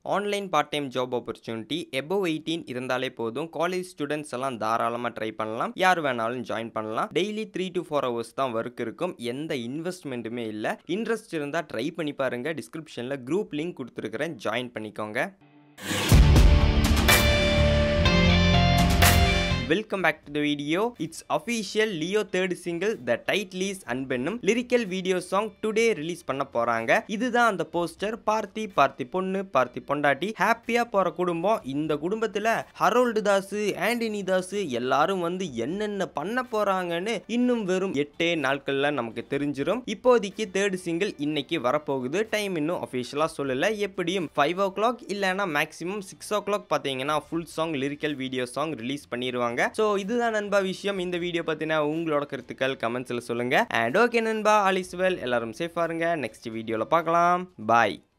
online part time job opportunity above eighteen இருந்தாலே போதும் college students எல்லாம் தாராளமாக ட்ரை பண்ணலாம் யார் வேணாலும் ஜாயின் பண்ணலாம் daily three to four hours தான் ஒர்க் இருக்கும் எந்த இன்வெஸ்ட்மெண்ட்டுமே இல்லை இன்ட்ரெஸ்ட் இருந்தால் ட்ரை பண்ணி பாருங்கள் டிஸ்கிரிப்ஷனில் குரூப் லிங்க் கொடுத்துருக்குறேன் ஜாயின் பண்ணிக்கோங்க welcome back to the video it's official Leo third single the title is அன்பென்னும் lyrical video song today release பண்ண போறாங்க இதுதான் அந்த போஸ்டர் பார்த்தி பார்த்தி பொண்ணு பார்த்தி பொண்டாட்டி ஹாப்பியா போற குடும்பம் இந்த குடும்பத்துல ஹரோல்டு தாஸ் ஆண்டனி தாஸ் எல்லாரும் வந்து என்னென்ன பண்ண போறாங்கன்னு இன்னும் வெறும் எட்டே நாட்கள்ல நமக்கு தெரிஞ்சிடும் இப்போதைக்கு தேர்ட் சிங்கிள் இன்னைக்கு வரப்போகுது டைம் இன்னும் அஃபீஷியலா சொல்லல எப்படியும் ஃபைவ் ஓ கிளாக் இல்லைன்னா மேக்ஸிமம் சிக்ஸ் ஓ கிளாக் பார்த்தீங்கன்னா full song lyrical video song release பண்ணிடுவாங்க ஸோ இதுதான் நண்பா விஷயம் இந்த வீடியோ பற்றின உங்களோட கருத்துக்கள் கமெண்ட்ஸில் சொல்லுங்கள் அண்ட் ஓகே நண்பா ஆலிஸ்வெல் எல்லாரும் சேஃபாக இருங்க நெக்ஸ்ட் வீடியோவில் பார்க்கலாம் பாய்